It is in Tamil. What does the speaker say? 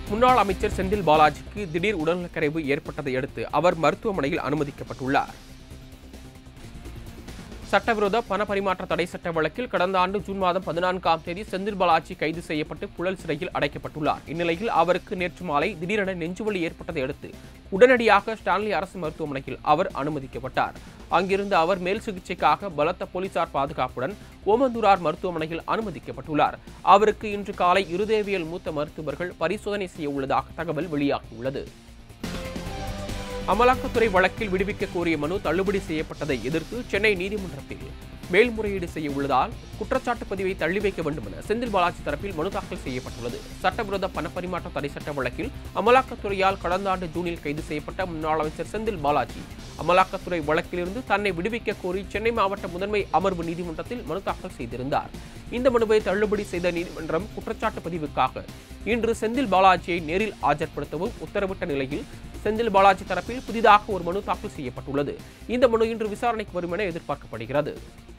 முன்னாள் அமைச்சர் செந்தில் பாலாஜிக்கு திடீர் உடல்நலக்குறைவு ஏற்பட்டதை அடுத்து அவர் மருத்துவமனையில் அனுமதிக்கப்பட்டுள்ளார் சட்டவிரோத பண பரிமாற்ற தடை சட்ட வழக்கில் கடந்த ஆண்டு ஜூன் மாதம் பதினான்காம் தேதி செந்தில் பாலாஜி கைது செய்யப்பட்டு புழல் சிறையில் அடைக்கப்பட்டுள்ளார் இந்நிலையில் அவருக்கு நேற்று மாலை திடீரென நெஞ்சுவலி ஏற்பட்டதை அடுத்து உடனடியாக ஸ்டான்லி அரசு மருத்துவமனையில் அவர் அனுமதிக்கப்பட்டார் அங்கிருந்து அவர் மேல் சிகிச்சைக்காக பலத்த போலீசார் பாதுகாப்புடன் ஓமந்தூரார் மருத்துவமனையில் அனுமதிக்கப்பட்டுள்ளார் அவருக்கு இன்று காலை இருதயவியல் மூத்த மருத்துவர்கள் பரிசோதனை செய்ய உள்ளதாக தகவல் வெளியாகியுள்ளது அமலாக்கத்துறை வழக்கில் விடுவிக்க கோரிய மனு தள்ளுபடி செய்யப்பட்டதை எதிர்த்து சென்னை நீதிமன்றத்தில் மேல்முறையீடு செய்ய உள்ளதால் குற்றச்சாட்டு பதிவை தள்ளி வைக்க வேண்டும் என செந்தில் பாலாஜி தரப்பில் மனு தாக்கல் செய்யப்பட்டுள்ளது சட்டவிரோத பணப்பரிமாற்ற தடை சட்ட வழக்கில் அமலாக்கத்துறையால் கடந்த ஆண்டு ஜூனில் கைது செய்யப்பட்ட முன்னாள் அமைச்சர் செந்தில் பாலாஜி அமலாக்கத்துறை வழக்கிலிருந்து தன்னை விடுவிக்க கோரி சென்னை மாவட்ட முதன்மை அமர்வு நீதிமன்றத்தில் மனு தாக்கல் செய்திருந்தார் இந்த மனுவை தள்ளுபடி செய்த நீதிமன்றம் குற்றச்சாட்டு பதிவுக்காக இன்று செந்தில் பாலாஜியை நேரில் ஆஜர்படுத்தவும் உத்தரவிட்ட நிலையில் செந்தில் பாலாஜி தரப்பில் புதிதாக ஒரு மனு தாக்கல் செய்யப்பட்டுள்ளது இந்த மனு இன்று விசாரணைக்கு வரும் என எதிர்பார்க்கப்படுகிறது